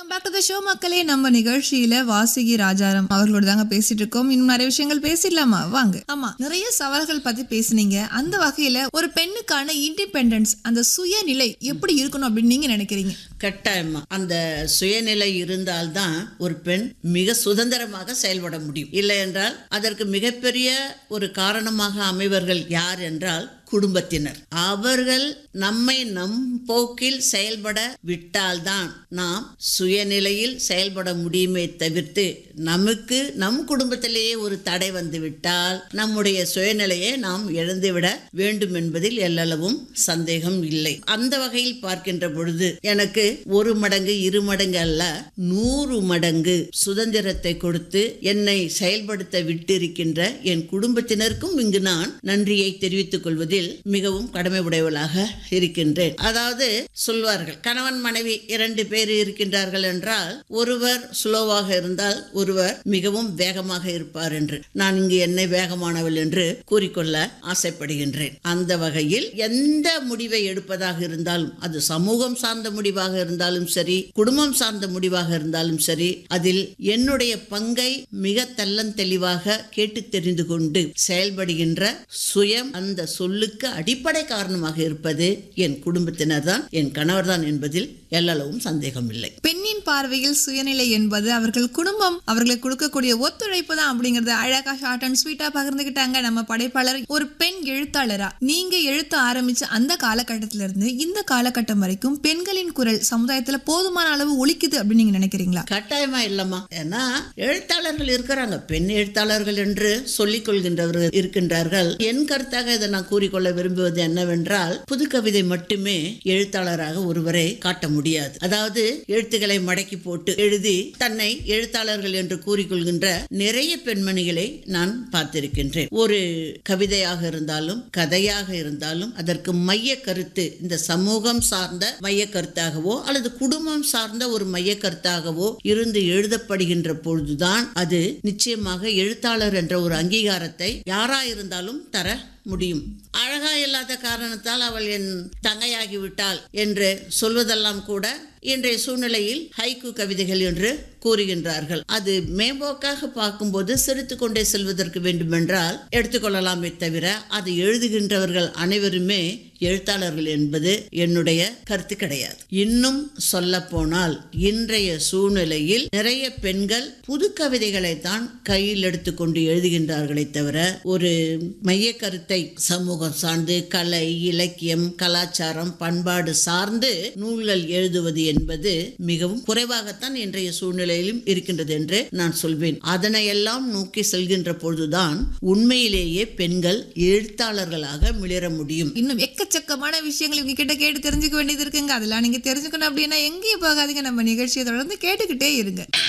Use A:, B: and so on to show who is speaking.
A: welcome back to the show மக்களே நம்ம நிகழ்ச்சியில வாசுகி ராஜாராம் அவர்களோட தாங்க பேசிட்டு இருக்கோம் இன்னும் நிறைய விஷயங்கள் பேசிடலாமா வாங்க ஆமா நிறைய சவால்கள் பத்தி பேசுனீங்க அந்த வகையில ஒரு பெண்ணுக்கான இண்டிபெண்டன்ஸ் அந்த சுயநிலை எப்படி இருக்கணும் அப்படின்னு நீங்க நினைக்கிறீங்க
B: கட்டாயமா அந்த சுயநிலை இருந்தால்தான் ஒரு பெண் மிக சுதந்திரமாக செயல்பட முடியும் இல்லை என்றால் அதற்கு மிகப்பெரிய ஒரு காரணமாக அமைவர்கள் யார் என்றால் குடும்பத்தினர் அவர்கள் நம்மை நம் போக்கில் செயல்பட விட்டால்தான் நாம் சுயநிலையில் செயல்பட முடியுமே தவிர்த்து நமக்கு நம் குடும்பத்திலேயே ஒரு தடை வந்து விட்டால் நம்முடைய சுயநிலையை நாம் இழந்துவிட வேண்டும் என்பதில் எல்லளவும் சந்தேகம் இல்லை அந்த வகையில் பார்க்கின்ற பொழுது எனக்கு ஒரு மடங்கு இரு மடங்கு அல்ல நூறு மடங்கு சுதந்திரத்தை கொடுத்து என்னை செயல்படுத்த விட்டிருக்கின்ற என் குடும்பத்தினருக்கும் இங்கு நான் நன்றியை தெரிவித்துக் கொள்வதில் மிகவும் கடமை உடையவளாக இருக்கின்றேன் அதாவது சொல்வார்கள் கணவன் மனைவி இரண்டு பேர் இருக்கின்றார்கள் என்றால் ஒருவர் ஸ்லோவாக இருந்தால் ஒருவர் மிகவும் வேகமாக இருப்பார் என்று நான் இங்கு என்னை வேகமானவள் என்று கூறிக்கொள்ள ஆசைப்படுகின்றேன் அந்த வகையில் எந்த முடிவை எடுப்பதாக இருந்தாலும் அது சமூகம் சார்ந்த முடிவாக இருந்தாலும் சரி குடும்பம் சார்ந்த முடிவாக இருந்தாலும் சரி அதில் என்னுடைய பங்கை மிக தெள்ளந்தெளிவாக கேட்டு தெரிந்து கொண்டு செயல்படுகின்ற சுயம் அந்த சொல்லுக்கு அடிப்படை காரணமாக இருப்பது என் குடும்பத்தினர் தான் என் கணவர் தான் என்பதில் எல்லளவும் சந்தேகம் இல்லை
A: பெண்ணின் பார்வையில் சுயநிலை என்பது அவர்கள் குடும்பம் அவர்களுக்கு கொடுக்கக்கூடிய ஒத்துழைப்பு தான் அப்படிங்கறத அழகா ஷார்ட் அண்ட் ஸ்வீட்டா பகிர்ந்துகிட்டாங்க நம்ம படைப்பாளர் ஒரு பெண் எழுத்தாளரா நீங்க எழுத்த ஆரம்பிச்ச அந்த காலகட்டத்தில இருந்து இந்த காலகட்டம் வரைக்கும் பெண்களின் குரல் சமுதாயத்துல போதுமான அளவு ஒலிக்குது அப்படின்னு நீங்க நினைக்கிறீங்களா
B: கட்டாயமா இல்லம்மா ஏன்னா எழுத்தாளர்கள் இருக்கிறாங்க பெண் எழுத்தாளர்கள் என்று சொல்லிக் கொள்கின்றவர்கள் இருக்கின்றார்கள் என் கருத்தாக இதை நான் கூறிக்கொள்ள விரும்புவது என்னவென்றால் புது கவிதை மட்டுமே எழுத்தாளராக ஒருவரை காட்ட முடியாது அதாவது எழுத்துக்களை மடக்கி போட்டு எழுதி தன்னை எழுத்தாளர்கள் என்று கூறிக்கொள்கின்ற நிறைய பெண்மணிகளை நான் பார்த்திருக்கின்றேன் ஒரு கவிதையாக இருந்தாலும் கதையாக இருந்தாலும் அதற்கு மைய கருத்து இந்த சமூகம் சார்ந்த மைய கருத்தாகவோ அல்லது குடும்பம் சார்ந்த ஒரு மைய கருத்தாகவோ இருந்து எழுதப்படுகின்ற பொழுதுதான் அது நிச்சயமாக எழுத்தாளர் என்ற ஒரு அங்கீகாரத்தை யாராயிருந்தாலும் தர முடியும் அழகா இல்லாத காரணத்தால் அவள் என் தங்கையாகி விட்டாள் என்று சொல்வதெல்லாம் கூட இன்றைய சூழ்நிலையில் ஹைக்கு கவிதைகள் என்று கூறுகின்றார்கள் அது மேம்போக்காக பார்க்கும்போது சிரித்து கொண்டே செல்வதற்கு வேண்டுமென்றால் எடுத்துக்கொள்ளலாமே தவிர அது எழுதுகின்றவர்கள் அனைவருமே எழுத்தாளர்கள் என்பது என்னுடைய கருத்து கிடையாது இன்னும் சொல்ல போனால் இன்றைய சூழ்நிலையில் நிறைய பெண்கள் புது கவிதைகளை தான் கையில் எடுத்துக்கொண்டு எழுதுகின்றார்களே தவிர ஒரு மைய கருத்தை சமூகம் சார்ந்து கலை இலக்கியம் கலாச்சாரம் பண்பாடு சார்ந்து நூல்கள் எழுதுவது என்பது மிகவும் குறைவாகத்தான் இன்றைய சூழ்நிலையிலும் இருக்கின்றது என்று நான் சொல்வேன் அதனையெல்லாம் நோக்கி செல்கின்ற பொழுதுதான் உண்மையிலேயே பெண்கள் எழுத்தாளர்களாக மிளிர முடியும்
A: இன்னும் எக்கச்சக்கமான விஷயங்கள் இவங்க கிட்ட கேட்டு தெரிஞ்சுக்க வேண்டியது இருக்குங்க அதெல்லாம் நீங்க தெரிஞ்சுக்கணும் அப்படின்னா எங்கேயும் போகாதீங்க நம்ம நிகழ்ச்சியை தொடர்ந்து கேட்டுக்கிட்டே இருங்க